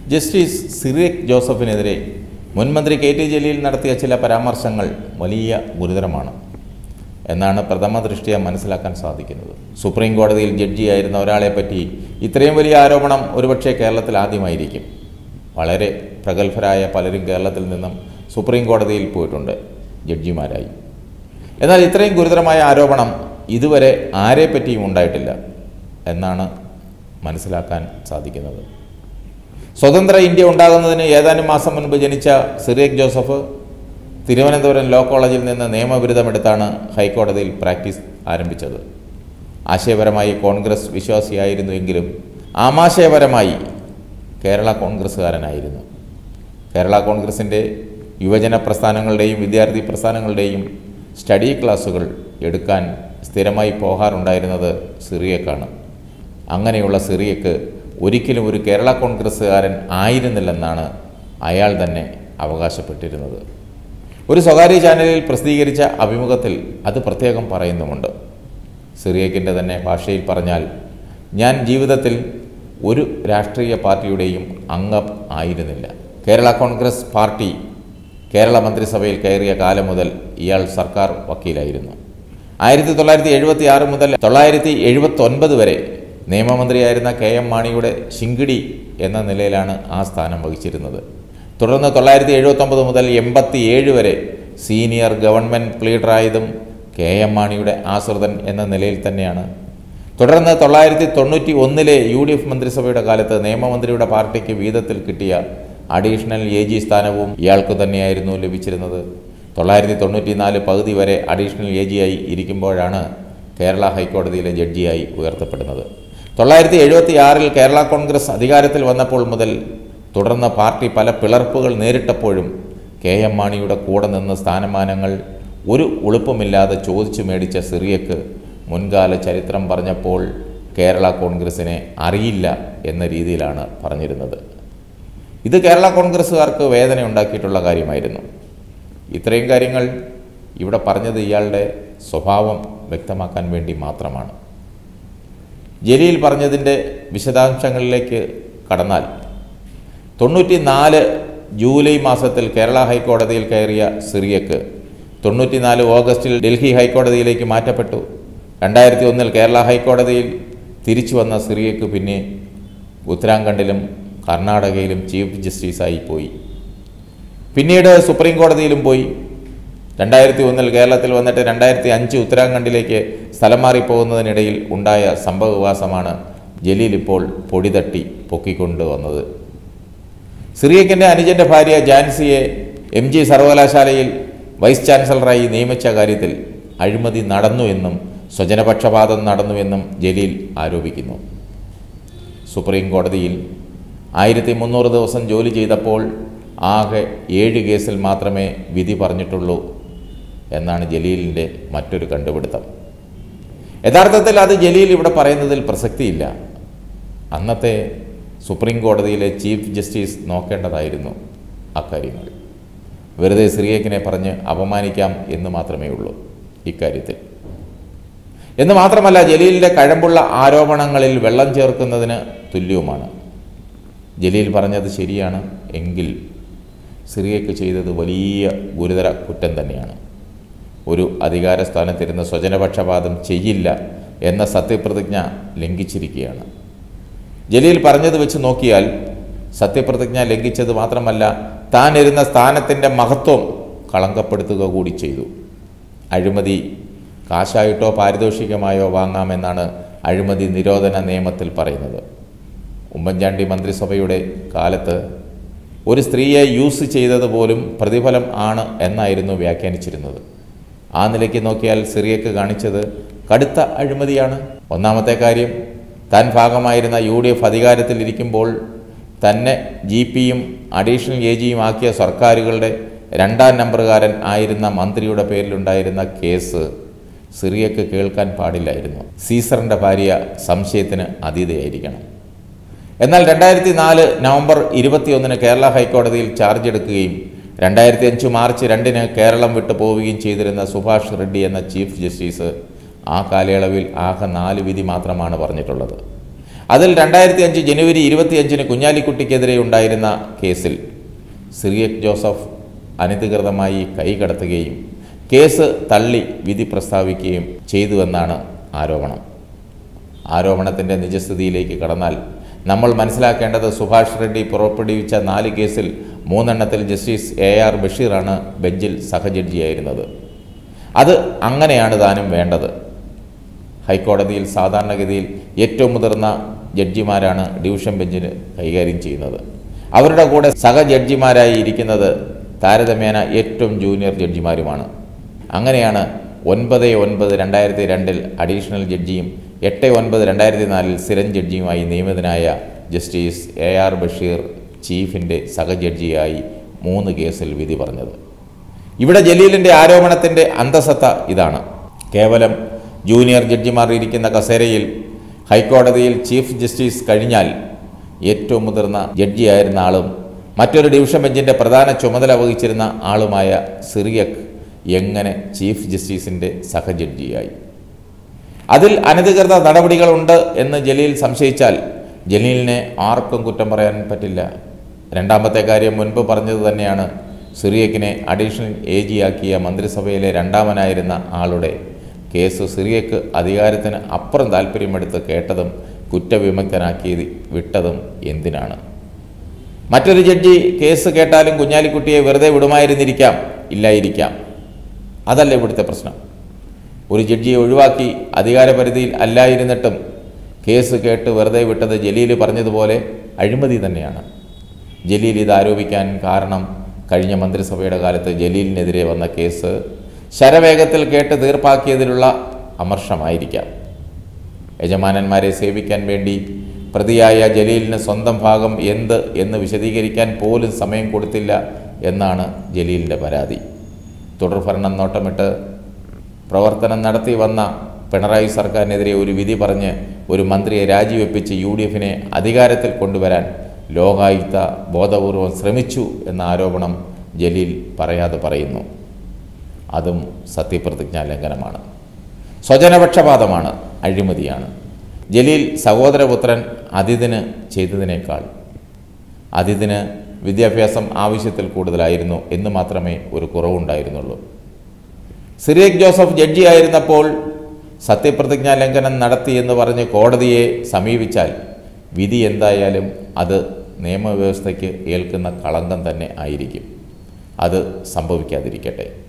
justice Cyriac ജോസഫിനെതിരെ മുൻമന്ത്രി K T Jaleel നടത്തിയ ചില പരാമർശങ്ങൾ വലിയ ഗുരുതരമാണ് എന്നാണ് പ്രഥമ ദൃഷ്ടിയ മനസ്സിലാക്കാൻ സാധിക്കുന്നത് സുപ്രീം കോടതിയിൽ ജഡ്ജിയായിരുന്ന ഒരാളെ പറ്റി ഇത്രയും വലിയ ആരോപണം ഒരുപക്ഷെ കേരളത്തിൽ ആദ്യമായിരിക്കും വളരെ പ്രഗത്ഭരായ പലരും കേരളത്തിൽ നിന്നും സുപ്രീം കോടതിയിൽ പോയിട്ടുണ്ട് ജഡ്ജിമാരായി എന്നാൽ ഇത്രയും ഗുരുതരമായ ആരോപണം ഇതുവരെ ആരെ പറ്റിയും ഉണ്ടായിട്ടില്ല എന്നാണ് മനസ്സിലാക്കാൻ സാധിക്കുന്നത് സ്വതന്ത്ര ഇന്ത്യ ഉണ്ടാകുന്നതിന് ഏതാനും മാസം മുൻപ് ജനിച്ച സിറിയക് ജോസഫ് തിരുവനന്തപുരം ലോ കോളേജിൽ നിന്ന് നിയമബിരുദമെടുത്താണ് ഹൈക്കോടതിയിൽ പ്രാക്ടീസ് ആരംഭിച്ചത് ആശയപരമായി കോൺഗ്രസ് വിശ്വാസിയായിരുന്നുവെങ്കിലും ആമാശയപരമായി കേരള കോൺഗ്രസ്സുകാരനായിരുന്നു കേരള കോൺഗ്രസിൻ്റെ യുവജന പ്രസ്ഥാനങ്ങളുടെയും വിദ്യാർത്ഥി പ്രസ്ഥാനങ്ങളുടെയും സ്റ്റഡി ക്ലാസ്സുകൾ എടുക്കാൻ സ്ഥിരമായി പോകാറുണ്ടായിരുന്നത് സിറിയക്കാണ് അങ്ങനെയുള്ള സിറിയക്ക് ഒരിക്കലും ഒരു കേരള കോൺഗ്രസ്സുകാരൻ ആയിരുന്നില്ലെന്നാണ് അയാൾ തന്നെ അവകാശപ്പെട്ടിരുന്നത് ഒരു സ്വകാര്യ ചാനലിൽ പ്രസിദ്ധീകരിച്ച അഭിമുഖത്തിൽ അത് പ്രത്യേകം പറയുന്നുമുണ്ട് സിറിയക്കിൻ്റെ തന്നെ ഭാഷയിൽ പറഞ്ഞാൽ ഞാൻ ജീവിതത്തിൽ ഒരു രാഷ്ട്രീയ പാർട്ടിയുടെയും അംഗം ആയിരുന്നില്ല കേരള കോൺഗ്രസ് പാർട്ടി കേരള മന്ത്രിസഭയിൽ കയറിയ കാലം മുതൽ ഇയാൾ സർക്കാർ വക്കീലായിരുന്നു ആയിരത്തി തൊള്ളായിരത്തി എഴുപത്തി ആറ് മുതൽ തൊള്ളായിരത്തി എഴുപത്തി ഒൻപത് വരെ നിയമമന്ത്രിയായിരുന്ന കെ എം മാണിയുടെ ശിങ്കിടി എന്ന നിലയിലാണ് ആ സ്ഥാനം വഹിച്ചിരുന്നത് തുടർന്ന് തൊള്ളായിരത്തി എഴുപത്തൊമ്പത് മുതൽ എൺപത്തി ഏഴ് വരെ സീനിയർ ഗവൺമെൻറ് പ്ലീഡറായതും കെ എം മാണിയുടെ ആശ്രിതൻ എന്ന നിലയിൽ തന്നെയാണ് തുടർന്ന് തൊള്ളായിരത്തി തൊണ്ണൂറ്റി ഒന്നിലെ യു ഡി എഫ് മന്ത്രിസഭയുടെ കാലത്ത് നിയമമന്ത്രിയുടെ പാർട്ടിക്ക് വീതത്തിൽ കിട്ടിയ അഡീഷണൽ എ ജി സ്ഥാനവും ഇയാൾക്ക് തന്നെയായിരുന്നു ലഭിച്ചിരുന്നത് തൊള്ളായിരത്തി തൊണ്ണൂറ്റി നാല് പകുതി വരെ അഡീഷണൽ എ ജിയായി ഇരിക്കുമ്പോഴാണ് കേരള ഹൈക്കോടതിയിലെ ജഡ്ജിയായി ഉയർത്തപ്പെടുന്നത് തൊള്ളായിരത്തി എഴുപത്തി ആറിൽ കേരള കോൺഗ്രസ് അധികാരത്തിൽ വന്നപ്പോൾ മുതൽ തുടർന്ന് പാർട്ടി പല പിളർപ്പുകൾ നേരിട്ടപ്പോഴും കെ എം മാണിയുടെ കൂടെ നിന്ന് സ്ഥാനമാനങ്ങൾ ഒരു ഉളുപ്പുമില്ലാതെ ചോദിച്ചു മേടിച്ച സിറിയക്ക് മുൻകാല ചരിത്രം പറഞ്ഞപ്പോൾ കേരള കോൺഗ്രസിനെ അറിയില്ല എന്ന രീതിയിലാണ് പറഞ്ഞിരുന്നത് ഇത് കേരള കോൺഗ്രസ്സുകാർക്ക് വേദന ഉണ്ടാക്കിയിട്ടുള്ള കാര്യമായിരുന്നു ഇത്രയും കാര്യങ്ങൾ ഇവിടെ പറഞ്ഞത് ഇയാളുടെ സ്വഭാവം വ്യക്തമാക്കാൻ വേണ്ടി മാത്രമാണ് ജലീൽ പറഞ്ഞതിൻ്റെ വിശദാംശങ്ങളിലേക്ക് കടന്നാൽ തൊണ്ണൂറ്റി നാല് ജൂലൈ മാസത്തിൽ കേരള ഹൈക്കോടതിയിൽ കയറിയ സിറിയക്ക് തൊണ്ണൂറ്റിനാല് ഓഗസ്റ്റിൽ ഡൽഹി ഹൈക്കോടതിയിലേക്ക് മാറ്റപ്പെട്ടു രണ്ടായിരത്തി ഒന്നിൽ കേരള ഹൈക്കോടതിയിൽ തിരിച്ചു വന്ന സിറിയക്ക് പിന്നെ ഉത്തരാഖണ്ഡിലും കർണാടകയിലും ചീഫ് ജസ്റ്റിസായി പോയി പിന്നീട് സുപ്രീം കോടതിയിലും പോയി രണ്ടായിരത്തി ഒന്നിൽ കേരളത്തിൽ വന്നിട്ട് രണ്ടായിരത്തി അഞ്ച് ഉത്തരാഖണ്ഡിലേക്ക് സ്ഥലം മാറിപ്പോകുന്നതിനിടയിൽ ഉണ്ടായ സംഭവവികാസമാണ് ജലീൽ ഇപ്പോൾ പൊടിതട്ടി പൊക്കിക്കൊണ്ട് വന്നത് സിറിയക്കിൻ്റെ അനുജൻ്റെ ഭാര്യ ജാൻസിയെ എം ജി സർവകലാശാലയിൽ വൈസ് ചാൻസലറായി നിയമിച്ച കാര്യത്തിൽ അഴിമതി നടന്നുവെന്നും സ്വജനപക്ഷപാതം നടന്നുവെന്നും ജലീൽ ആരോപിക്കുന്നു സുപ്രീം കോടതിയിൽ ആയിരത്തി മുന്നൂറ് ദിവസം ജോലി ചെയ്തപ്പോൾ ആകെ ഏഴ് കേസിൽ മാത്രമേ വിധി പറഞ്ഞിട്ടുള്ളൂ എന്നാണ് ജലീലിൻ്റെ മറ്റൊരു കണ്ടുപിടുത്തം യഥാർത്ഥത്തിൽ അത് ജലീൽ ഇവിടെ പറയുന്നതിൽ പ്രസക്തിയില്ല അന്നത്തെ സുപ്രീം കോടതിയിലെ ചീഫ് ജസ്റ്റിസ് നോക്കേണ്ടതായിരുന്നു അക്കാര്യങ്ങൾ വെറുതെ സിറിയക്കിനെ പറഞ്ഞ് അപമാനിക്കാം എന്ന് മാത്രമേ ഉള്ളൂ ഇക്കാര്യത്തിൽ എന്ന് മാത്രമല്ല ജലീലിൻ്റെ കഴമ്പുള്ള ആരോപണങ്ങളിൽ വെള്ളം ചേർക്കുന്നതിന് തുല്യവുമാണ് ജലീൽ പറഞ്ഞത് ശരിയാണ് എങ്കിൽ സിറിയക്ക് ചെയ്തത് വലിയ ഗുരുതര കുറ്റം തന്നെയാണ് ഒരു അധികാര സ്ഥാനത്തിരുന്ന് സ്വജനപക്ഷപാതം ചെയ്യില്ല എന്ന സത്യപ്രതിജ്ഞ ലംഘിച്ചിരിക്കുകയാണ് ജലീൽ പറഞ്ഞത് വെച്ച് നോക്കിയാൽ സത്യപ്രതിജ്ഞ ലംഘിച്ചത് മാത്രമല്ല താൻ ഇരുന്ന സ്ഥാനത്തിൻ്റെ മഹത്വം കളങ്കപ്പെടുത്തുക കൂടി ചെയ്തു അഴിമതി കാശായിട്ടോ പാരിതോഷികമായോ വാങ്ങാമെന്നാണ് അഴിമതി നിരോധന നിയമത്തിൽ പറയുന്നത് ഉമ്മൻചാണ്ടി മന്ത്രിസഭയുടെ കാലത്ത് ഒരു സ്ത്രീയെ യൂസ് ചെയ്തത് പോലും പ്രതിഫലം ആണ് എന്നായിരുന്നു വ്യാഖ്യാനിച്ചിരുന്നത് ആ നിലയ്ക്ക് നോക്കിയാൽ സിറിയക്ക് കാണിച്ചത് കടുത്ത അഴിമതിയാണ് ഒന്നാമത്തെ കാര്യം താൻ ഭാഗമായിരുന്ന യു ഡി എഫ് അധികാരത്തിലിരിക്കുമ്പോൾ തന്നെ ജി പിയും അഡീഷണൽ എ ജിയും ആക്കിയ സർക്കാരുകളുടെ രണ്ടാം നമ്പറുകാരൻ ആയിരുന്ന മന്ത്രിയുടെ പേരിലുണ്ടായിരുന്ന കേസ് സിറിയക്ക് കേൾക്കാൻ പാടില്ലായിരുന്നു സീസറിൻ്റെ ഭാര്യ സംശയത്തിന് അതീതയായിരിക്കണം എന്നാൽ രണ്ടായിരത്തി നാല് നവംബർ ഇരുപത്തിയൊന്നിന് കേരള ഹൈക്കോടതിയിൽ ചാർജ് എടുക്കുകയും രണ്ടായിരത്തി അഞ്ച് മാർച്ച് രണ്ടിന് കേരളം വിട്ടു പോവുകയും ചെയ്തിരുന്ന സുഭാഷ് റെഡ്ഡി എന്ന ചീഫ് ജസ്റ്റിസ് ആ കാലയളവിൽ ആകെ നാല് വിധി മാത്രമാണ് പറഞ്ഞിട്ടുള്ളത് അതിൽ രണ്ടായിരത്തി അഞ്ച് ജനുവരി ഇരുപത്തിയഞ്ചിന് കുഞ്ഞാലിക്കുട്ടിക്കെതിരെ ഉണ്ടായിരുന്ന കേസിൽ സിറിയക് ജോസഫ് അനധികൃതമായി കൈകടത്തുകയും കേസ് തള്ളി വിധി പ്രസ്താവിക്കുകയും ചെയ്തുവെന്നാണ് ആരോപണം ആരോപണത്തിൻ്റെ നിജസ്ഥിതിയിലേക്ക് കടന്നാൽ നമ്മൾ മനസ്സിലാക്കേണ്ടത് സുഭാഷ് റെഡ്ഡി പുറപ്പെടുവിച്ച നാല് കേസിൽ മൂന്നെണ്ണത്തിൽ ജസ്റ്റിസ് എ ആർ ബഷീറാണ് ബെഞ്ചിൽ സഹജഡ്ജിയായിരുന്നത് അത് അങ്ങനെയാണ് താനും വേണ്ടത് ഹൈക്കോടതിയിൽ സാധാരണഗതിയിൽ ഏറ്റവും മുതിർന്ന ജഡ്ജിമാരാണ് ഡിവിഷൻ ബെഞ്ചിന് കൈകാര്യം ചെയ്യുന്നത് അവരുടെ കൂടെ സഹജഡ്ജിമാരായി ഇരിക്കുന്നത് താരതമ്യേന ഏറ്റവും ജൂനിയർ ജഡ്ജിമാരുമാണ് അങ്ങനെയാണ് ഒൻപത് ഒൻപത് രണ്ടായിരത്തി രണ്ടിൽ അഡീഷണൽ ജഡ്ജിയും എട്ട് ഒൻപത് രണ്ടായിരത്തി നാലിൽ സ്ഥിരം ജഡ്ജിയുമായി നിയമിതനായ ജസ്റ്റിസ് എ ആർ ബഷീർ ചീഫിൻ്റെ സഹജഡ്ജിയായി മൂന്ന് കേസിൽ വിധി പറഞ്ഞത് ഇവിടെ ജലീലിൻ്റെ ആരോപണത്തിൻ്റെ അന്തസത്ത ഇതാണ് കേവലം ജൂനിയർ ജഡ്ജിമാർ ഇരിക്കുന്ന കസേരയിൽ ഹൈക്കോടതിയിൽ ചീഫ് ജസ്റ്റിസ് കഴിഞ്ഞാൽ ഏറ്റവും മുതിർന്ന ജഡ്ജിയായിരുന്ന ആളും മറ്റൊരു ഡിവിഷൻ ബെഞ്ചിൻ്റെ പ്രധാന ചുമതല വഹിച്ചിരുന്ന ആളുമായ സിറിയക് എങ്ങനെ ചീഫ് ജസ്റ്റിസിൻ്റെ സഹജഡ്ജിയായി അതിൽ അനധികൃത നടപടികളുണ്ട് എന്ന് ജലീൽ സംശയിച്ചാൽ ജലീലിനെ ആർക്കും കുറ്റം പറയാൻ പറ്റില്ല രണ്ടാമത്തെ കാര്യം മുൻപ് പറഞ്ഞത് തന്നെയാണ് സിറിയക്കിനെ അഡീഷണൽ എ ജിയാക്കിയ മന്ത്രിസഭയിലെ രണ്ടാമനായിരുന്ന ആളുടെ കേസ് സിറിയക്ക് അധികാരത്തിന് അപ്പുറം താല്പര്യമെടുത്ത് കേട്ടതും കുറ്റവിമുക്തനാക്കി വിട്ടതും എന്തിനാണ് മറ്റൊരു ജഡ്ജി കേസ് കേട്ടാലും കുഞ്ഞാലിക്കുട്ടിയെ വെറുതെ വിടുമായിരുന്നിരിക്കാം ഇല്ലായിരിക്കാം അതല്ല ഇവിടുത്തെ പ്രശ്നം ഒരു ജഡ്ജിയെ ഒഴിവാക്കി അധികാരപരിധിയിൽ അല്ലായിരുന്നിട്ടും കേസ് കേട്ട് വെറുതെ വിട്ടത് ജലീൽ പറഞ്ഞതുപോലെ അഴിമതി തന്നെയാണ് ജലീൽ ഇത് ആരോപിക്കാൻ കാരണം കഴിഞ്ഞ മന്ത്രിസഭയുടെ കാലത്ത് ജലീലിനെതിരെ വന്ന കേസ് ശരവേഗത്തിൽ കേട്ട് തീർപ്പാക്കിയതിലുള്ള അമർഷമായിരിക്കാം യജമാനന്മാരെ സേവിക്കാൻ വേണ്ടി പ്രതിയായ ജലീലിന് സ്വന്തം ഭാഗം എന്ത് എന്ന് വിശദീകരിക്കാൻ പോലും സമയം കൊടുത്തില്ല എന്നാണ് ജലീലിൻ്റെ പരാതി തുടർഭരണം നോട്ടമിട്ട് പ്രവർത്തനം നടത്തി വന്ന പിണറായി സർക്കാരിനെതിരെ ഒരു വിധി പറഞ്ഞ് ഒരു മന്ത്രിയെ രാജിവെപ്പിച്ച് യു ഡി എഫിനെ അധികാരത്തിൽ കൊണ്ടുവരാൻ ലോകായുക്ത ബോധപൂർവം ശ്രമിച്ചു എന്ന ആരോപണം ജലീൽ പറയാതെ പറയുന്നു അതും സത്യപ്രതിജ്ഞാ ലംഘനമാണ് സ്വജനപക്ഷപാതമാണ് അഴിമതിയാണ് ജലീൽ സഹോദരപുത്രൻ അതിഥിന് ചെയ്തതിനേക്കാൾ അതിഥിന് വിദ്യാഭ്യാസം ആവശ്യത്തിൽ കൂടുതലായിരുന്നു എന്ന് മാത്രമേ ഒരു കുറവുണ്ടായിരുന്നുള്ളൂ സിറിയക് ജോസഫ് ജഡ്ജിയായിരുന്നപ്പോൾ സത്യപ്രതിജ്ഞാ ലംഘനം നടത്തി എന്ന് പറഞ്ഞ് കോടതിയെ സമീപിച്ചാൽ വിധി എന്തായാലും അത് നിയമവ്യവസ്ഥയ്ക്ക് ഏൽക്കുന്ന കളങ്കം തന്നെ ആയിരിക്കും അത് സംഭവിക്കാതിരിക്കട്ടെ